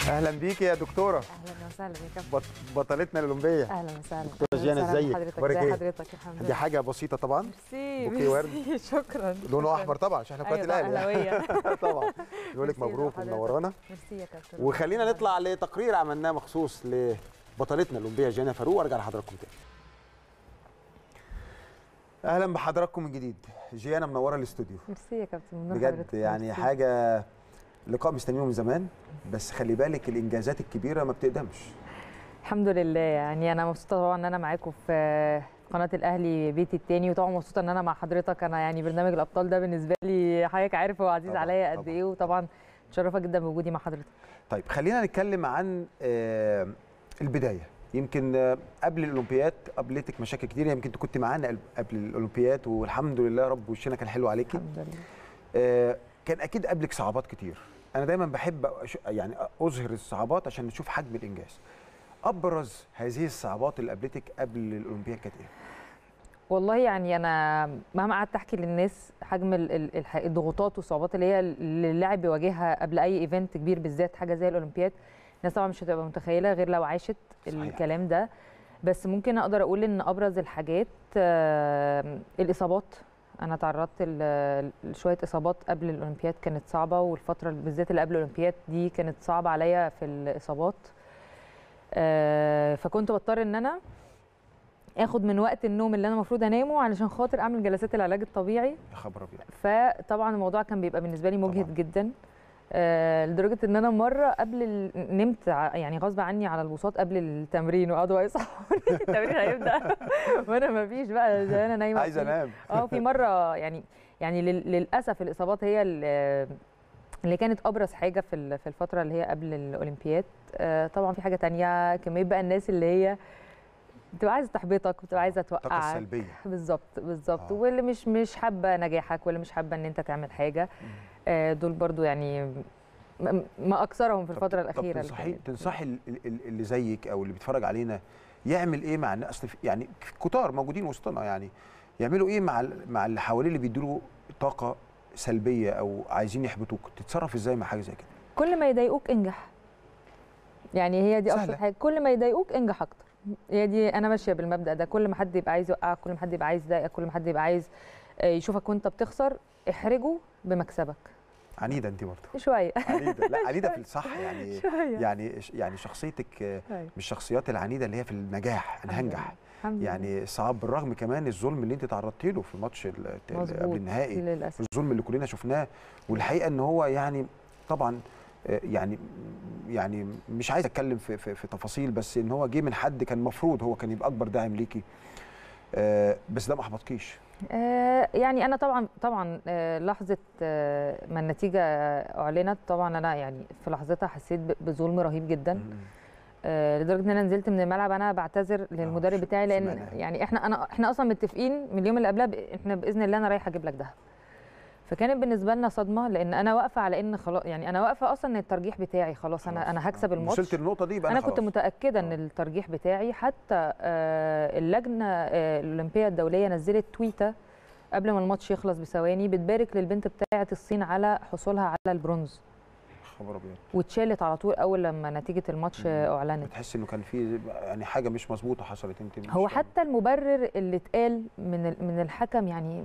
اهلا بيكي يا دكتوره اهلا وسهلا يا كابتن بط... بطلتنا الاولمبيه اهلا وسهلا دكتورة أهلاً جيانا، وسهلاً ازيك؟ بحضرتك أخبارك ازي إيه؟ حضرتك الحمد دي لله حاجه بسيطه طبعا ميرسي بوكيه ورد. ميرسي، شكرا لونه شكراً. احمر طبعا عشان احنا أيوة اخوات طبعاً، الاهلي أهلاوية. طبعا بيقول لك ميرسي مبروك لحضرتك. ومنورانا ميرسي يا كابتن وخلينا نطلع لتقرير عملناه مخصوص لبطلتنا الاولمبيه جيانا فاروق وارجع لحضراتكم تاني اهلا بحضراتكم من جديد جيانا منوره الاستوديو ميرسي يا كابتن منور بجد حضرتك. يعني ميرسي. حاجه لقاء مستنينه من زمان بس خلي بالك الانجازات الكبيره ما بتقدمش الحمد لله يعني انا مبسوطه طبعا ان انا معاكم في قناه الاهلي بيتي التاني وطبعا مبسوطه ان انا مع حضرتك انا يعني برنامج الابطال ده بالنسبه لي حضرتك عارف هو عزيز طبعاً، عليا قد طبعاً. ايه وطبعا متشرفه جدا بوجودي مع حضرتك طيب خلينا نتكلم عن آه، البدايه يمكن آه، قبل الاولمبياد قابلتك مشاكل كتير يمكن كنت معانا قبل- قبل الاولمبياد والحمد لله رب وشنا كان حلو عليكي الحمد لله آه، كان اكيد قبلك صعوبات كتير انا دايما بحب أش- يعني اظهر الصعوبات عشان نشوف حجم الانجاز ابرز هذه الصعوبات اللي قابلتك قبل الاولمبياد كانت ايه والله يعني انا مهما قعدت احكي للناس حجم ال- ال- الح- الضغوطات والصعوبات اللي هي اللي اللاعب بيواجهها قبل اي ايفنت كبير بالذات حاجه زي الاولمبياد الناس طبعا مش هتبقى متخيله غير لو عاشت صحيح. الكلام ده بس ممكن اقدر اقول ان ابرز الحاجات آه، الاصابات انا تعرضت ل- لشويه اصابات قبل الاولمبياد كانت صعبه والفتره بالذات اللي قبل الاولمبياد دي كانت صعبه عليا في الاصابات آه، فكنت بضطر ان انا اخد من وقت النوم اللي انا المفروض انامه علشان خاطر اعمل جلسات العلاج الطبيعي يا خبر ابيض فطبعا الموضوع كان بيبقى بالنسبه لي مجهد طبعاً. جدا آه لدرجه ان انا مره قبل ال... نمت ع- يعني غصب عني على البساط قبل التمرين وقعدوا يصحوني التمرين هيبدا وانا ما فيش بقى زي انا نايمه عايز انام اه في مره يعني يعني لل- للاسف الاصابات هي ال- اللي كانت ابرز حاجه في ال- في الفتره اللي هي قبل الاولمبياد آه، طبعا في حاجه تانية كميه بقى الناس اللي هي بتبقى عايزه تحبطك بتبقى عايزه الطاقه توقعك السلبيه بالظبط بالظبط آه. واللي مش مش حابه نجاحك واللي مش حابه ان انت تعمل حاجه آه، دول برضو يعني م- ما اكثرهم في طب- الفتره طب الاخيره اللي تنصحي كانت. تنصحي ال- ال- اللي زيك او اللي بيتفرج علينا يعمل ايه مع الناس اصل في- يعني كتار موجودين وسطنا يعني يعملوا ايه مع ال- مع اللي حواليه اللي بيدوا طاقه سلبيه او عايزين يحبطوك تتصرف ازاي مع حاجه زي كده كل ما يضايقوك انجح يعني هي دي سهلة. ابسط حاجه كل ما يضايقوك انجح اكتر هي دي انا ماشيه بالمبدا ده كل ما حد يبقى عايز يوقعك كل ما حد يبقى عايز يضايقك كل ما حد يبقى عايز آه، يشوفك وانت بتخسر احرجه بمكسبك عنيده انت برضه شويه عنيده لا عنيده في الصح يعني شويه يعني يعني شخصيتك آه، أيوة. من الشخصيات العنيده اللي هي في النجاح انا الحمد هنجح لله. الحمد لله. يعني صعب بالرغم كمان الظلم اللي انت تعرضت له في ماتش ال- ال- مظبوط قبل النهائي للاسف الظلم اللي كلنا شفناه والحقيقه ان هو يعني طبعا آه، يعني يعني مش عايز اتكلم في, في, في تفاصيل بس ان هو جه من حد كان المفروض هو كان يبقى اكبر داعم ليكي آه، بس ده ما احبطكيش آه، يعني انا طبعا طبعا آه، لحظه آه، ما النتيجه اعلنت طبعا انا يعني في لحظتها حسيت ب- بظلم رهيب جدا آه، لدرجه ان انا نزلت من الملعب انا بعتذر للمدرب ش- بتاعي لان سمعناها. يعني احنا انا احنا اصلا متفقين من اليوم اللي قبلها ب- احنا باذن الله انا رايحه اجيب لك دهب فكانت بالنسبه لنا صدمه لان انا واقفه على ان خلاص يعني انا واقفه اصلا ان الترجيح بتاعي خلاص انا خلاص. انا هكسب آه. الماتش وصلت النقطه دي يبقى انا انا, كنت خلاص. متاكده ان آه. الترجيح بتاعي حتى آه، اللجنه آه، الاولمبيه الدوليه نزلت تويته قبل ما الماتش يخلص بثواني بتبارك للبنت بتاعه الصين على حصولها على البرونز خبر ابيض واتشالت على طول اول لما نتيجه الماتش مم. آه، اعلنت بتحس انه كان في يعني حاجه مش مظبوطه حصلت انت مش هو فاهمة. حتى المبرر اللي اتقال من ال- من الحكم يعني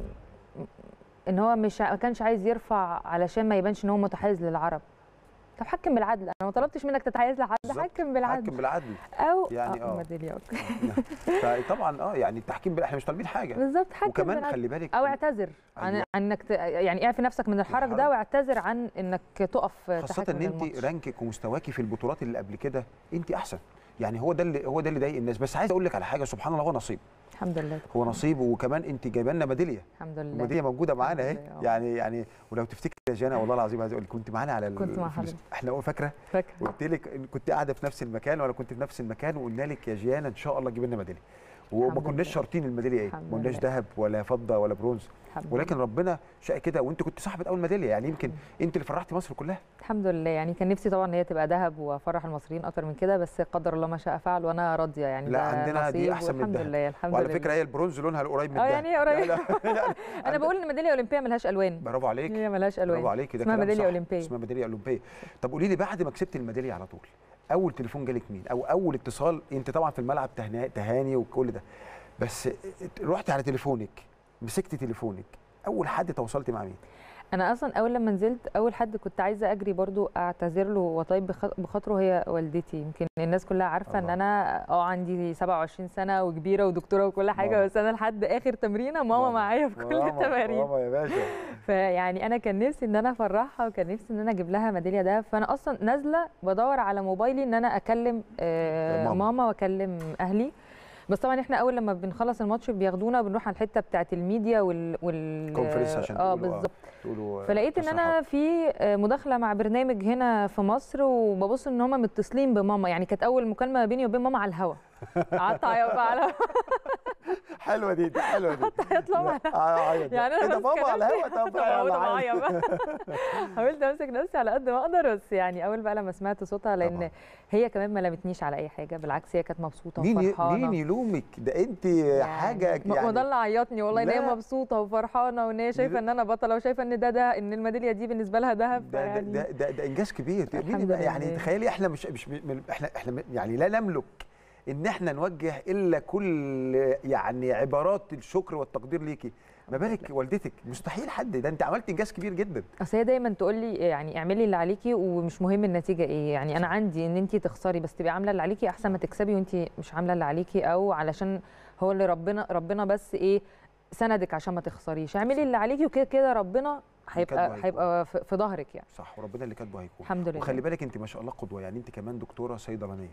ان هو مش ع- ما كانش عايز يرفع علشان ما يبانش ان هو متحيز للعرب طب حكم بالعدل انا ما طلبتش منك تتحيز لحد بالظبط. حكم بالعدل حكم بالعدل او يعني آه. ميداليه أوكي. فطبعا اه يعني التحكيم بال- احنا مش طالبين حاجه بالظبط حكم وكمان بالعدل. خلي بالك او اعتذر عن أيوة. عن انك ت... يعني اعفي نفسك من الحرج ده الحرج. واعتذر عن انك تقف خاصة تحكم ان انت الماتش. رانكك ومستواكي في البطولات اللي قبل كده انت احسن يعني هو ده اللي هو ده اللي ضايق الناس بس عايز اقول لك على حاجه سبحان الله هو نصيب الحمد لله هو نصيب وكمان انت جايبه لنا ميداليه الحمد لله الميداليه موجوده معانا اهي الحمد لله، آه. يعني يعني ولو تفتكر يا جانا والله العظيم عايز اقول لك كنت معانا على ال- كنت مع في الاست- حضرتك. احنا أول فاكره فاكره قلت لك إن كنت قاعده في نفس المكان وانا كنت في نفس المكان وقلنا لك يا جيانا ان شاء الله تجيب لنا ميداليه وما الحمد كناش لله. شارطين الميداليه ايه الحمد ما قلناش لله. ذهب ولا فضه ولا برونز الحمد ولكن ربنا شاء كده وانت كنت صاحبه اول ميداليه يعني يمكن انت اللي فرحتي مصر كلها الحمد لله يعني كان نفسي طبعا ان هي تبقى ذهب وافرح المصريين اكتر من كده بس قدر الله ما شاء فعل وانا راضيه يعني لا، ده عندنا دي نصيب أحسن من والحمد الذهب. لله الحمد وعلى لله فكره هي البرونز لونها القريب من اه الذهب. يعني هي قريبة. لا لا لا انا عند- بقول ان الميداليه الاولمبيه ملهاش الوان برافو عليك هي ملهاش الوان برافو عليك ده اسمها كلام ميداليه صح. اولمبيه اسمها ميداليه اولمبيه طب قولي لي بعد ما كسبت الميداليه على طول اول تليفون جالك مين او اول اتصال انت طبعا في الملعب تهنا- تهاني وكل ده بس رحت على تليفونك مسكت تليفونك اول حد تواصلت مع مين انا اصلا اول لما نزلت اول حد كنت عايزه اجري برضو اعتذر له وطيب بخ- بخاطره هي والدتي يمكن الناس كلها عارفه ان الله. انا اه عندي 27 سنه وكبيره ودكتوره وكل حاجه ماما. بس انا لحد اخر تمرينه ماما معايا في كل ماما- التمارين ماما يا باشا فيعني انا كان نفسي ان انا افرحها وكان نفسي ان انا اجيب لها ميداليه ده فانا اصلا نازله بدور على موبايلي ان انا اكلم آه ماما. ماما واكلم اهلي بس طبعا احنا اول لما بنخلص الماتش بياخدونا بنروح على الحته بتاعه الميديا وال, وال... كونفرنس عشان اه تقولوا- بالظبط تقولوا فلقيت ان انا في آه، مداخله مع برنامج هنا في مصر وببص ان هم متصلين بماما يعني كانت اول مكالمه ما بيني وبين ماما على الهوا قعدت اعيط بقى على حلوه دي دي حلوه دي عيط لهم على آه، عيط بقى. يعني انا إيه ده ماسكة ماما على نفسي. الهوا طب طب أقعد يلا عادي. أعيط بقى. حاولت امسك نفسي على قد ما اقدر بس يعني اول بقى لما سمعت صوتها لان طبعاً. هي كمان ما لمتنيش على اي حاجه بالعكس هي كانت مبسوطه مين ي- وفرحانه مين يلومك ده انت يعني حاجه ما ما ده اللي عيطني والله ان هي لا. مبسوطه وفرحانه وان هي شايفه ان انا بطله وشايفه ان ده ده ان الميداليه دي بالنسبه لها ذهب ده ده, فيعني ده, ده, ده انجاز كبير مين الحمد يبقى يعني لله. تخيلي احنا مش مش من- احنا احنا يعني لا نملك ان احنا نوجه الا كل يعني عبارات الشكر والتقدير ليكي ما بالك والدتك مستحيل حد ده انت عملت انجاز كبير جدا اصل هي دايما تقول لي يعني اعملي اللي عليكي ومش مهم النتيجه ايه يعني انا عندي ان انت تخسري بس تبقي عامله اللي عليكي احسن ما تكسبي وانت مش عامله اللي عليكي او علشان هو اللي ربنا ربنا بس ايه سندك عشان ما تخسريش اعملي اللي عليكي وكده كده ربنا كاتبه هيبقى هيكون. هيبقى في في ظهرك يعني صح وربنا اللي كاتبه هيكون الحمد لله وخلي بالك انت ما شاء الله قدوه يعني انت كمان دكتوره صيدلانيه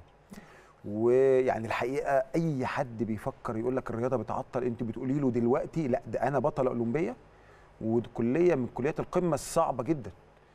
ويعني الحقيقه اي حد بيفكر يقول لك الرياضه بتعطل انت بتقولي له دلوقتي لا ده انا بطله اولمبيه وكليه من كليات القمه الصعبه جدا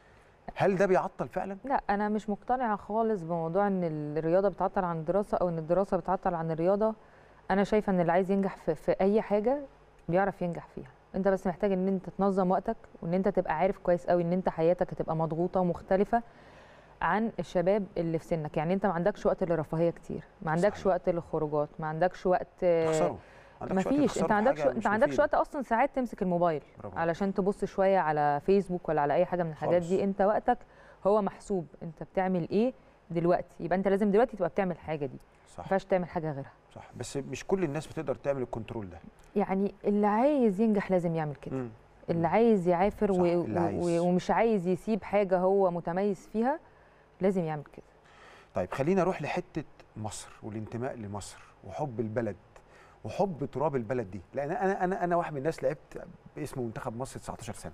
هل ده بيعطل فعلا لا انا مش مقتنعه خالص بموضوع ان الرياضه بتعطل عن الدراسه او ان الدراسه بتعطل عن الرياضه انا شايفه ان اللي عايز ينجح في, في اي حاجه بيعرف ينجح فيها انت بس محتاج ان انت تنظم وقتك وان انت تبقى عارف كويس قوي ان انت حياتك هتبقى مضغوطه ومختلفه عن الشباب اللي في سنك يعني انت ما عندكش وقت للرفاهيه كتير ما عندكش صحيح. وقت للخروجات ما عندكش وقت تخسروا ما فيش انت عندكش انت ما عندكش وقت اصلا ساعات تمسك الموبايل برافو. علشان تبص شويه على فيسبوك ولا على اي حاجه من الحاجات خالص. دي انت وقتك هو محسوب انت بتعمل ايه دلوقتي يبقى انت لازم دلوقتي تبقى بتعمل حاجه دي ما صح ينفعش تعمل حاجه غيرها صح بس مش كل الناس بتقدر تعمل الكنترول ده يعني اللي عايز ينجح لازم يعمل كده مم. اللي عايز يعافر صح، و... اللي عايز. و... ومش عايز يسيب حاجه هو متميز فيها لازم يعمل كده طيب خلينا نروح لحته مصر والانتماء لمصر وحب البلد وحب تراب البلد دي لان انا انا انا واحد من الناس لعبت باسم منتخب مصر 19 سنه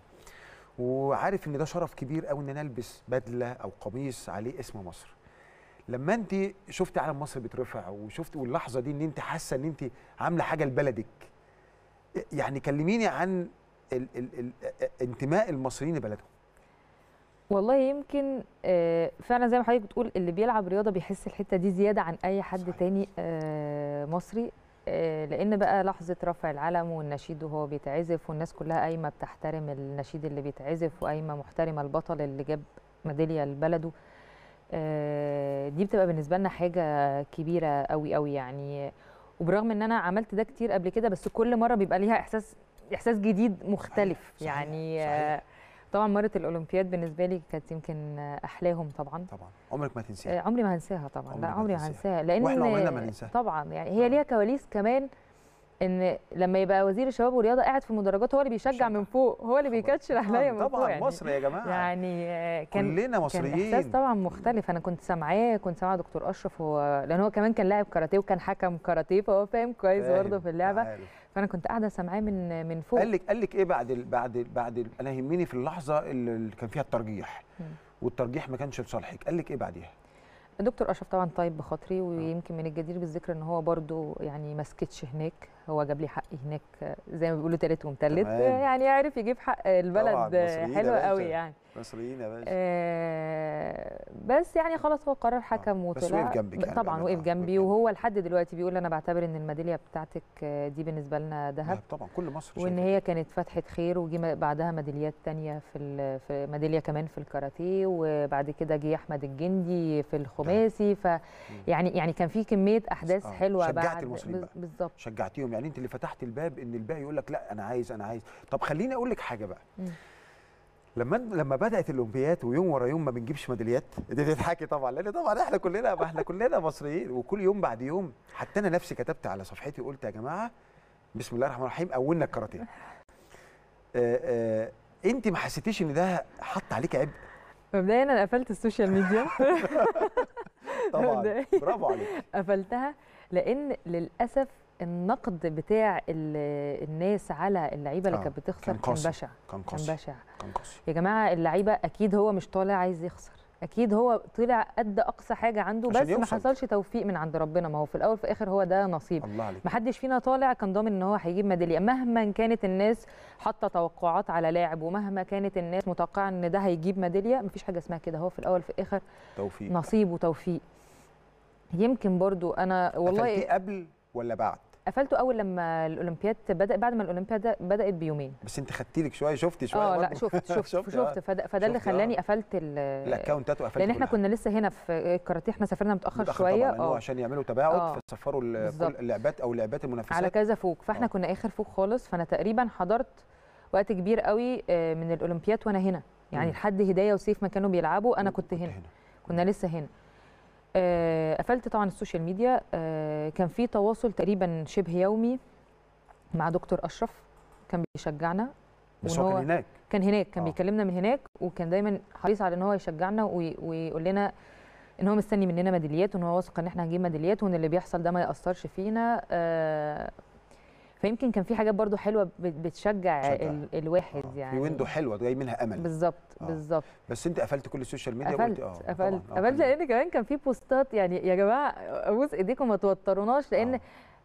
وعارف ان ده شرف كبير قوي ان انا البس بدله او قميص عليه اسم مصر لما انت شفت علم مصر بيترفع وشفت واللحظه دي ان انت حاسه ان انت عامله حاجه لبلدك يعني كلميني عن ال ال ال انتماء المصريين لبلدهم والله يمكن آه، فعلا زي ما حضرتك بتقول اللي بيلعب رياضه بيحس الحته دي زياده عن اي حد صحيح. تاني آه، مصري آه، لان بقى لحظه رفع العلم والنشيد وهو بيتعزف والناس كلها قايمه بتحترم النشيد اللي بيتعزف وقايمه محترمه البطل اللي جاب ميداليه لبلده آه، دي بتبقى بالنسبه لنا حاجه كبيره قوي قوي يعني وبرغم ان انا عملت ده كتير قبل كده بس كل مره بيبقى ليها احساس احساس جديد مختلف صحيح، يعني صحيح. آه، طبعا مره الاولمبياد بالنسبه لي كانت يمكن احلاهم طبعا طبعا عمرك ما تنسيها آه، عمري ما هنساها طبعا عمرك لا ما عمري ما هتنساها. هنساها لان وإحنا عمرنا ما ننساها. طبعا يعني هي ليها كواليس كمان ان لما يبقى وزير الشباب والرياضه قاعد في المدرجات هو اللي بيشجع بيشجع. من فوق هو اللي بيكاتشر عليا من طبعا فوق يعني مصر يا جماعه يعني آه، كان كلنا كان مصريين احساس طبعا مختلف انا كنت سامعاه كنت سامعه دكتور اشرف هو لان هو كمان كان لاعب كاراتيه وكان حكم كاراتيه فهو فاهم كويس فاهم، برضه في اللعبه عارف. فانا كنت قاعده سامعاه من من فوق قال لك قال لك ايه بعد ال بعد ال بعد ال انا يهمني في اللحظه اللي اللي كان فيها الترجيح مم. والترجيح ما كانش لصالحك قال لك ايه بعديها دكتور اشرف طبعا طيب بخاطري ويمكن من الجدير بالذكر ان هو برضو يعني ما سكتش هناك هو جاب لي حقي هناك آه، زي ما بيقولوا تالت ومتلت تمام. آه، يعني عارف يجيب حق البلد طبعاً، آه، مصريين يا حلو باشا. قوي يعني مصريين يا باشا آه، بس يعني خلاص هو قرار حكم بس وطلع وقف جنبك يعني طبعا بأمانة. وقف آه، جنبي وقف وهو لحد دلوقتي بيقول انا بعتبر ان الميداليه بتاعتك آه، دي بالنسبه لنا ذهب ذهب طبعا كل مصر وان شايفة هي كانت فتحه خير وجي م- بعدها ميداليات تانية في ال- في ميداليه كمان في الكاراتيه وبعد كده جه احمد الجندي في الخماسي ف يعني يعني كان في كميه احداث آه، حلوه شجعت بعد المصريين بز- بقى. بالظبط شجعتيهم يعني انت اللي فتحت الباب ان الباقي يقول لك لا انا عايز انا عايز طب خليني اقول لك حاجه بقى مم. لما لما بدات الاولمبيات ويوم ورا يوم ما بنجيبش ميداليات دي بتضحكي طبعا لان طبعا احنا كلنا ما احنا كلنا مصريين وكل يوم بعد يوم حتى انا نفسي كتبت على صفحتي قلت يا جماعه بسم الله الرحمن الرحيم اولنا الكاراتيه آه، آه، انت ما حسيتيش ان ده حط عليك عبء مبدئيا انا قفلت السوشيال ميديا طبعا مبدئياً. برافو عليك قفلتها لان للاسف النقد بتاع ال- الناس على اللعيبه اللي آه، كانت بتخسر كان كان قاسي. بشع كان كان قاسي بشع كان قاسي يا جماعه اللعيبه اكيد هو مش طالع عايز يخسر اكيد هو طلع قد اقصى حاجه عنده عشان بس ما يوصل. حصلش توفيق من عند ربنا ما هو في الاول وفي الاخر هو ده نصيب الله عليك ما حدش فينا طالع كان ضامن ان هو هيجيب ميداليه مهما كانت الناس حاطه توقعات على لاعب ومهما كانت الناس متوقعه ان ده هيجيب ميداليه مفيش حاجه اسمها كده هو في الاول وفي الاخر توفيق نصيب وتوفيق يمكن برضو انا والله قفلتيه قبل ولا بعد قفلته اول لما الاولمبياد بدا بعد ما الاولمبياد بدات بيومين بس انت خدتي لك شويه شفتي شويه اه لا برضه. شفت شفت شفت، شفت, آه. فده, فده اللي شفت، آه. خلاني قفلت ال- الاكونتات وقفلت لان احنا كل حاجة. كنا لسه هنا في الكاراتيه احنا سافرنا متاخر, متأخر شويه طبعا لأنه اه عشان يعملوا تباعد آه. فسفروا ال- بالظبط. كل اللعبات او لعبات المنافسات على كذا فوق فاحنا آه. كنا اخر فوق خالص فانا تقريبا حضرت وقت كبير قوي آه، من الاولمبياد وانا هنا يعني مم. لحد هدايه وسيف ما كانوا بيلعبوا انا كنت هنا كنا لسه هنا آه، قفلت طبعا السوشيال ميديا آه، كان في تواصل تقريبا شبه يومي مع دكتور اشرف كان بيشجعنا بس وإن هو كان هناك كان هناك كان آه. بيكلمنا من هناك وكان دايما حريص على ان هو يشجعنا وي- ويقول لنا ان هو مستني مننا ميداليات وان هو واثق ان احنا هنجيب ميداليات وان اللي بيحصل ده ما ياثرش فينا آه، فيمكن كان في حاجات برضو حلوه بت- بتشجع تشجع. ال- الواحد آه. يعني في ويندو حلوه جاي منها امل بالظبط آه. بالظبط بس انت قفلت كل السوشيال ميديا قفلت وقلت اه قفلت طبعاً، آه، قفلت كان- لان كمان كان في بوستات يعني يا جماعه ابوس ايديكم ما توتروناش لان آه.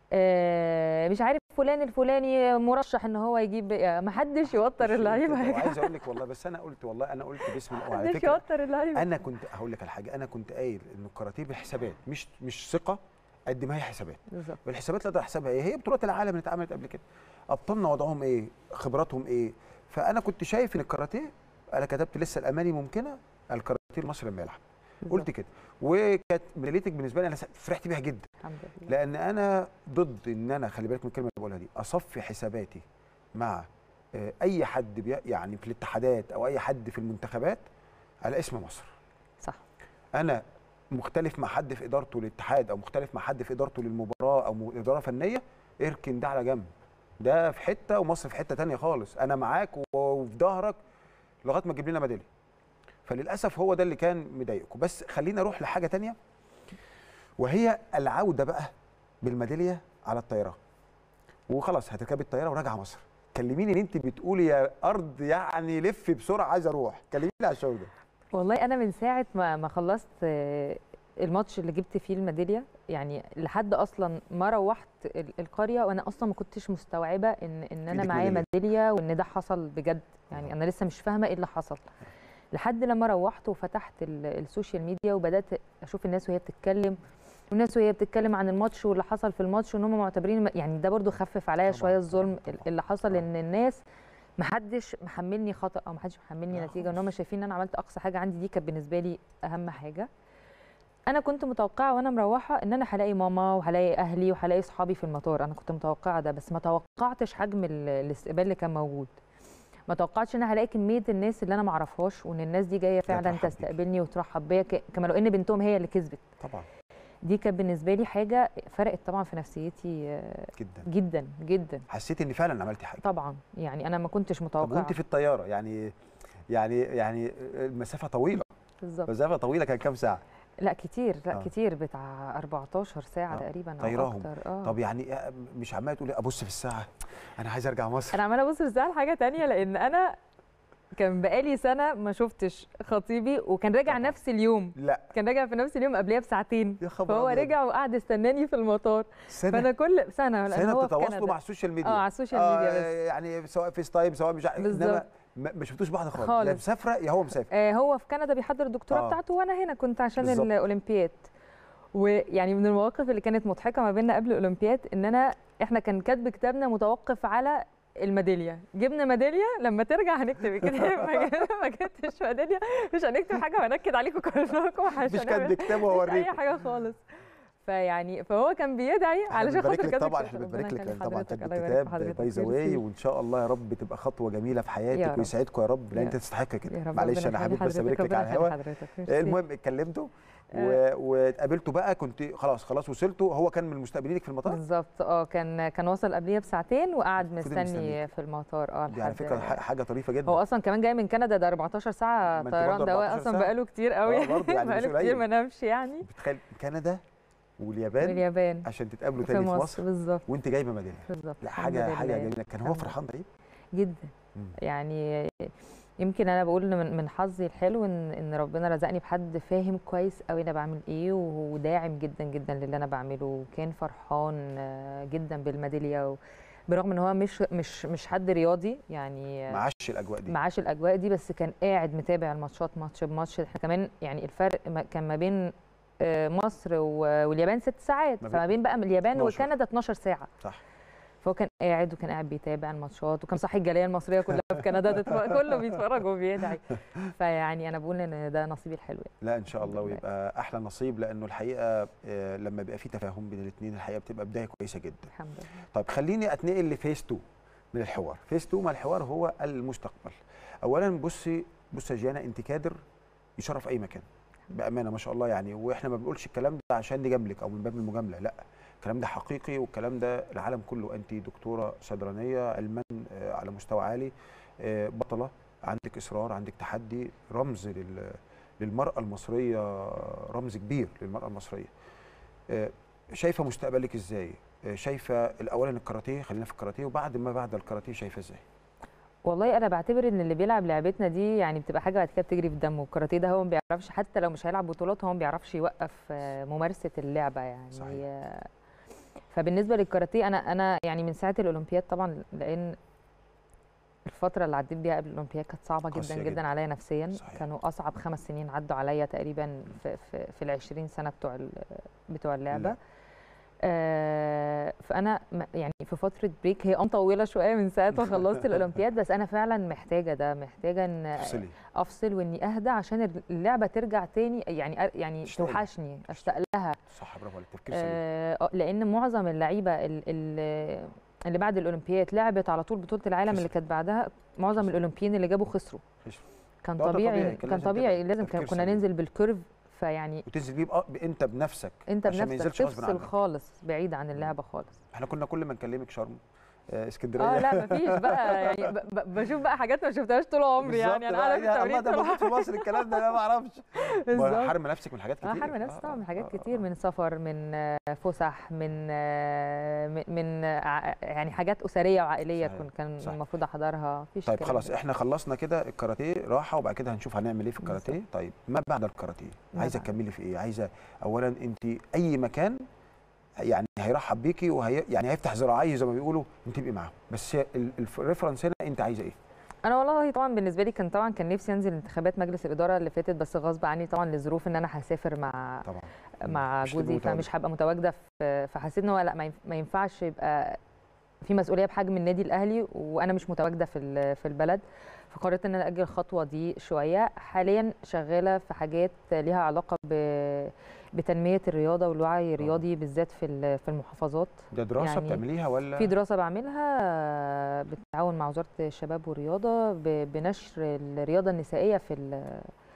آه مش عارف فلان الفلاني مرشح ان هو يجيب ما حدش يوتر اللعيبه يا وعايز اقول لك والله بس انا قلت والله انا قلت باسم الله ما وعلى حدش فكره يوتر اللعيبه انا كنت هقول لك على حاجه انا كنت قايل ان الكاراتيه بالحسابات مش مش ثقه قد ما هي حسابات بالظبط والحسابات اللي اقدر احسبها ايه هي بطولات العالم اللي اتعملت قبل كده ابطالنا وضعهم ايه خبراتهم ايه فانا كنت شايف ان الكاراتيه انا كتبت لسه الاماني ممكنه الكاراتيه المصري لما يلعب قلت كده وكانت ميداليتك بالنسبه لي انا فرحت بيها جدا الحمد لله لان انا ضد ان انا خلي بالك من الكلمه اللي بقولها دي اصفي حساباتي مع آه، اي حد بي يعني في الاتحادات او اي حد في المنتخبات على اسم مصر صح انا مختلف مع حد في ادارته للاتحاد او مختلف مع حد في ادارته للمباراه او م- اداره فنيه اركن ده على جنب ده في حته ومصر في حته تانية خالص انا معاك و- وفي ظهرك لغايه ما تجيب لنا ميداليه فللاسف هو ده اللي كان مضايقكم بس خلينا اروح لحاجه تانية وهي العوده بقى بالميداليه على الطيران وخلاص هتركبي الطياره وراجعه مصر كلميني ان انت بتقولي يا ارض يعني لف بسرعه عايز اروح كلميني على الشعور ده والله انا من ساعه ما ما خلصت آه، الماتش اللي جبت فيه الميداليه يعني لحد اصلا ما روحت ال- القريه وانا اصلا ما كنتش مستوعبه ان ان انا إيدك معايا ميدالية. ميداليه وان ده حصل بجد يعني انا لسه مش فاهمه ايه اللي حصل لحد لما روحت وفتحت ال- السوشيال ميديا وبدات اشوف الناس وهي بتتكلم والناس وهي بتتكلم عن الماتش واللي حصل في الماتش وان هم معتبرين يعني ده برضو خفف عليا طبعاً، شويه الظلم طبعاً، طبعاً. اللي حصل آه. ان الناس محدش محملني خطا او محدش محملني لا نتيجه ان خالص. هم شايفين ان انا عملت اقصى حاجه عندي دي كانت بالنسبه لي اهم حاجه انا كنت متوقعه وانا مروحه ان انا هلاقي ماما وهلاقي اهلي وهلاقي اصحابي في المطار انا كنت متوقعه ده بس ما توقعتش حجم ال- الاستقبال اللي كان موجود ما توقعتش ان انا هلاقي كميه الناس اللي انا ما اعرفهاش وان الناس دي جايه فعلا ترحب بيكي. تستقبلني وترحب بيا ك- كما لو ان بنتهم هي اللي كسبت طبعا دي كانت بالنسبه لي حاجه فرقت طبعا في نفسيتي آه، جدا جدا جدا حسيت ان فعلا عملتي حاجه طبعا يعني انا ما كنتش طب متوقعه وانت في الطياره يعني يعني يعني المسافه طويله بالظبط مسافه طويله كان كام ساعه لا كتير لا آه. كتير بتاع 14 ساعه آه. تقريبا او طايراهم. اكتر اه طب يعني مش عماله تقولي ابص في الساعه انا عايز ارجع مصر انا عماله ابص في الساعه حاجه تانية لان انا كان بقالي سنه ما شفتش خطيبي وكان راجع طبعاً. نفس اليوم لا كان راجع في نفس اليوم قبلها بساعتين يا خبر فهو أبيض. رجع وقعد استناني في المطار سنه فانا كل سنه لأن سنه هو في بتتواصلوا كندا. مع السوشيال ميديا اه على السوشيال ميديا بس يعني سواء فيس تايم سواء مش عارف بالظبط. انما ما ما شفتوش بعض خالص خالص. لا مسافره يا هو مسافر آه هو في كندا بيحضر الدكتوراه آه. بتاعته وانا هنا كنت عشان بالظبط. الاولمبياد ويعني من المواقف اللي كانت مضحكه ما بيننا قبل الاولمبياد ان انا احنا كان كاتب كتابنا متوقف على الميداليه جبنا ميداليه لما ترجع هنكتب الكتاب ما ما جبتش ميداليه مش هنكتب حاجه وهنكد عليكم كلكم عشان مش كان نعمل- بكتاب مش اي واوريكم حاجه خالص فيعني فهو كان بيدعي احنا علشان بنبارك خاطر لك كاتب طبعا الكتاب. احنا ربنا بنبارك لك يخلي لأن طبعا حضرتك، كاتب الله يبارك في كتاب حضرتك. باي ذا ميرسي. واي وان شاء الله يا رب تبقى خطوه جميله في يا حياتك رب. ويسعدكم يا رب لان يا انت تستحق كده يا رب معلش ربنا انا يخلي حبيت بس حضرتك، ابارك لك ربنا على يخلي الهوا حضرتك. ميرسي. المهم اتكلمتوا و... واتقابلتوا بقى كنت خلاص خلاص وصلتوا هو كان من المستقبلينك في المطار بالظبط اه كان كان وصل قبليها بساعتين وقعد فضل مستني مستنيك. في المطار اه دي على لحد- فكره ح- حاجه طريفه جدا هو اصلا كمان جاي من كندا ده 14 ساعه ما انت طيران برضه ده هو 14 اصلا ساعة. بقاله كتير قوي آه، برضه يعني مش بقاله قليل. كتير ما نامش يعني بتخيل كندا واليابان اليابان عشان تتقابلوا في تاني في مصر مصر بالظبط وانت جايبه ميداليه بالظبط لا الحمد حاجه حاجه لله. جميله كان هو الحمد فرحان بايه جدا مم. يعني يمكن انا بقول إن من من حظي الحلو ان ان ربنا رزقني بحد فاهم كويس قوي انا بعمل ايه وداعم جدا جدا للي انا بعمله وكان فرحان آه، جدا بالميداليه و- برغم ان هو مش مش مش حد رياضي يعني معاش الاجواء دي معاش الاجواء دي بس كان قاعد متابع الماتشات ماتش بماتش احنا كمان يعني الفرق ما- كان ما بين آه، مصر و- واليابان ست ساعات ما بين- فما بين بقى اليابان 12. وكندا 12 ساعه صح فهو كان قاعد وكان قاعد بيتابع الماتشات وكان صاحي الجاليه المصريه كلها في كندا تتف- كله بيتفرج وبيدعي فيعني انا بقول ان ده نصيبي الحلو يعني. لا ان شاء الله الحمد لله. ويبقى احلى نصيب لانه الحقيقه آه، لما بيبقى في تفاهم بين الاثنين الحقيقه بتبقى بدايه كويسه جدا الحمد لله طيب خليني اتنقل لفيس 2 من الحوار فيس 2 ما الحوار هو المستقبل اولا بصي بصي يا جيانا انت كادر يشرف اي مكان بامانه ما شاء الله يعني واحنا ما بنقولش الكلام ده عشان نجاملك او من باب المجامله لا الكلام ده حقيقي والكلام ده العالم كله انت دكتوره صيدلانيه علما آه، على مستوى عالي آه، بطله عندك اصرار عندك تحدي رمز لل للمراه المصريه رمز كبير للمراه المصريه آه، شايفه مستقبلك ازاي آه، شايفه الاولا الكاراتيه خلينا في الكاراتيه وبعد ما بعد الكاراتيه شايفه ازاي والله انا بعتبر ان اللي بيلعب لعبتنا دي يعني بتبقى حاجه بعد كده بتجري في دمه الكاراتيه ده هو ما بيعرفش حتى لو مش هيلعب بطولات هو ما بيعرفش يوقف آه، ممارسه اللعبه يعني صحيح. آه، فبالنسبه للكاراتيه انا انا يعني من ساعه الاولمبياد طبعا لان الفتره اللي عديت بيها قبل الاولمبياد كانت صعبه قاسية جدا جداً. جدا عليا نفسيا صحيح. كانوا اصعب خمس سنين عدوا عليا تقريبا في في, في ال 20 سنه بتوع ال- بتوع اللعبه لا. آه فانا م- يعني في فتره بريك هي اه طويله شويه من ساعه ما خلصت الاولمبياد بس انا فعلا محتاجه ده محتاجه ان افصلي افصل واني اهدى عشان اللعبه ترجع تاني يعني أر- يعني تشتاقي. توحشني اشتاق لها صح برافو عليك تفكير سليم آه آه، لان معظم اللعيبه ال- ال- اللي بعد الاولمبياد لعبت على طول بطوله العالم اللي خسروا. كانت بعدها معظم خسروا. الاولمبيين اللي جابوا خسروا خسروا. كان ده- ده طبيعي، طبيعي كان كان لازم طبيعي كده. لازم كان تفكير كنا سليم. ننزل بالكيرف فيعني وتنزل بيه بقى انت بنفسك انت عشان ما بنفسك ينزلش غصب تفصل عنك. خالص بعيد عن اللعبه خالص احنا كنا كل ما نكلمك شرم آه، اسكندريه اه لا مفيش بقى يعني ب- ب- بشوف بقى حاجات ما شفتهاش طول عمري يعني بالظبط انا بقى، قاعده في إيه ده؟ الله التمرين ده طول موجود في مصر الكلام ده انا ما اعرفش بالظبط حرم نفسك من حاجات كتير اه حرم نفسي طبعا من حاجات آه، كتير آه. من سفر من آه، فسح من آه، من- من آه، ع- يعني حاجات اسريه وعائليه صحيح، كن كان صح. المفروض احضرها مفيش طيب الكلام خلاص ده. احنا خلصنا كده الكاراتيه راحه وبعد كده هنشوف هنعمل ايه في الكاراتيه بالظبط. طيب ما بعد الكاراتيه ما عايزه بعد. تكملي في ايه عايزه اولا انت اي مكان يعني هيرحب بيكي وهي يعني هيفتح ذراعيه زي ما بيقولوا انت تبقي معاهم بس ال- الف- الريفرنس هنا انت عايزه ايه انا والله طبعا بالنسبه لي كان طبعا كان نفسي انزل انتخابات مجلس الاداره اللي فاتت بس غصب عني طبعا لظروف ان انا هسافر مع طبعا مع مش هتبقي جوزي متواجدة. فمش هبقى متواجده في فحسيت ان هو لا ما ينف- ما ينفعش يبقى في مسؤوليه بحجم النادي الاهلي وانا مش متواجده في ال- في البلد فقررت ان انا اجل الخطوه دي شويه حاليا شغاله في حاجات ليها علاقه ب بتنميه الرياضه والوعي الرياضي بالذات في ال- في المحافظات ده دراسه يعني بتعمليها ولا في دراسه بعملها آه، بالتعاون مع وزاره الشباب والرياضه ب- بنشر الرياضه النسائيه في ال-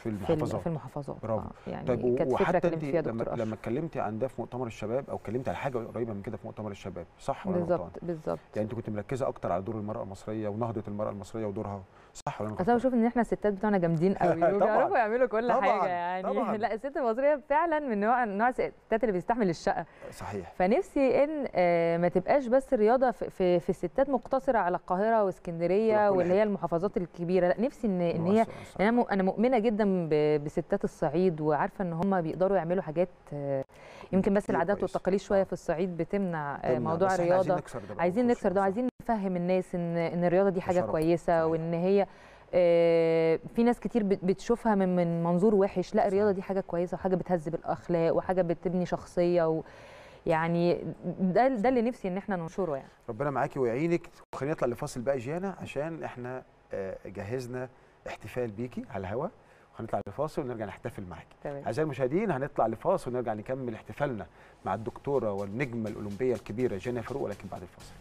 في في ال- المحافظات في المحافظات برافو. آه، يعني طيب كانت فكره وحتى انت كلمت فيها لما دكتور لما اشرف اتكلمتي عن ده في مؤتمر الشباب او اتكلمتي على حاجه قريبه من كده في مؤتمر الشباب صح ولا أنا غلطان؟ بالظبط بالظبط يعني انت كنت مركزه اكتر على دور المراه المصريه ونهضه المراه المريه ودورها صح ولا انا اصل انا غلطان؟ بشوف ان احنا الستات بتوعنا جامدين قوي طبعاً. وبيعرفوا يعملوا كل طبعاً. حاجه يعني طبعاً. لا الست المصريه فعلا من نوع نوع الستات اللي بيستحمل الشقه صحيح فنفسي ان آه، ما تبقاش بس الرياضه في, في, في الستات مقتصره على القاهره واسكندريه تبقى كل واللي هي حتة. المحافظات الكبيره لا نفسي ان ان هي صح. يعني انا م- انا مؤمنه جدا ب- بستات الصعيد وعارفه ان هم بيقدروا يعملوا حاجات آه، يمكن بس كتير العادات كويس. والتقاليد شويه آه. في الصعيد بتمنع آه، تمنع، موضوع بس إحنا الرياضه عايزين نكسر ده بقى عايزين ونخش نكسر ده بس. وعايزين نفهم الناس ان ان الرياضه دي حاجه بشرف. كويسه صحيح. وان هي آه، في ناس كتير بت- بتشوفها من من منظور وحش لا الرياضه صحيح. دي حاجه كويسه وحاجه بتهذب الاخلاق وحاجه بتبني شخصيه و يعني ده ده اللي نفسي ان احنا ننشره يعني ربنا معاكي ويعينك خلينا نطلع لفاصل بقى جيانا عشان احنا آه، جهزنا احتفال بيكي على الهوا هنطلع لفاصل ونرجع نحتفل معاكي تمام اعزائي المشاهدين هنطلع لفاصل ونرجع نكمل احتفالنا مع الدكتوره والنجمه الاولمبيه الكبيره جانا فاروق ولكن بعد الفاصل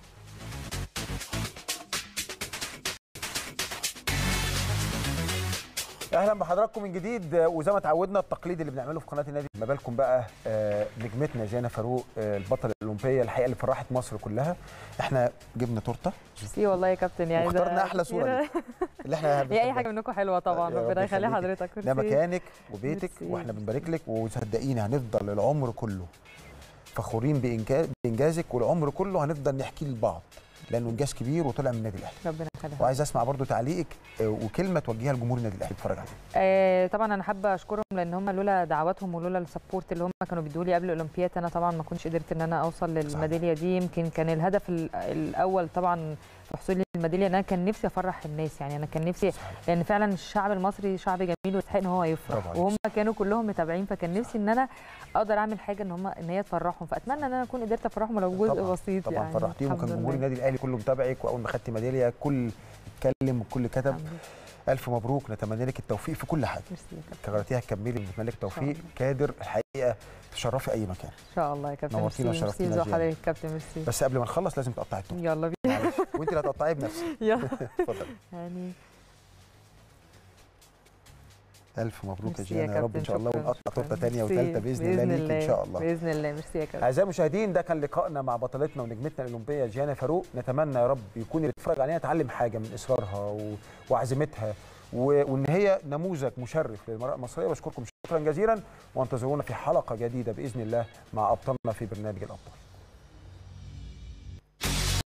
اهلا بحضراتكم من جديد آه، وزي ما اتعودنا التقليد اللي بنعمله في قناه النادي ما بالكم بقى آه، نجمتنا جانا فاروق آه، البطله الاولمبيه الحقيقه اللي فرحت مصر كلها احنا جبنا تورته ميرسي والله يا كابتن يعني ده واخترنا احلى صوره كتير. ليك اللي احنا هي اي بنحبها. حاجه منكم حلوه طبعا يا رب ربنا يخلي يخليكي. حضرتك ده ميرسي. مكانك وبيتك ميرسي. واحنا بنبارك لك وصدقيني هنفضل العمر كله فخورين بإنجاز بانجازك والعمر كله هنفضل نحكي لبعض لانه انجاز كبير وطلع من النادي الاهلي ربنا يخليها وعايز اسمع برضو تعليقك آه، وكلمه توجهها لجمهور النادي الاهلي بيتفرج عليك آه طبعا انا حابه اشكرهم لان هم لولا دعواتهم ولولا السبورت اللي هم كانوا بيدوا لي قبل الاولمبياد انا طبعا ما كنتش قدرت ان انا اوصل للميداليه دي يمكن كان الهدف ال- الاول طبعا في حصولي للميداليه ان انا كان نفسي افرح الناس يعني انا كان نفسي لان فعلا الشعب المصري شعب جميل ويستحق ان هو يفرح برافو عليك. وهم كانوا كلهم متابعين فكان نفسي ان انا اقدر اعمل حاجه ان هم ان هي تفرحهم فاتمنى ان انا اكون قدرت افرحهم ولو جزء طبعاً، بسيط طبعا يعني فرحتيهم الحمد وكان جمهور لله. النادي الاهلي كله متابعك واول ما خدتي ميداليه كل اتكلم وكل كتب الحمد لله. الف مبروك نتمنى لك التوفيق في كل حاجه ميرسي يا كابتن كغلطيها تكملي بنتمنى لك التوفيق الله. كادر الحقيقه تشرفي اي مكان ان شاء الله يا كابتن نورتينا ميرسي وشرفتينا ميرسي ذو زيادة. حضرتك كابتن ميرسي بس قبل ما نخلص لازم تقطعي التورته يلا بينا معلش وانت اللي هتقطعيه بنفسك يلا اتفضل يعني الف مبروك يا ميرسي جيانا يا رب ان كابتن، شاء الله شكراً، ونقطع شكراً. تورته ثانيه ميرسي. وثالثه باذن الله ليك ان شاء الله باذن الله ميرسي يا كابتن اعزائي المشاهدين ده كان لقائنا مع بطلتنا ونجمتنا الاولمبيه جيانا فاروق نتمنى يا رب يكون اللي بيتفرج علينا يتعلم حاجه من اصرارها و... وعزيمتها و... وان هي نموذج مشرف للمراه المصريه بشكركم شكرا جزيلا وانتظرونا في حلقه جديده باذن الله مع ابطالنا في برنامج الابطال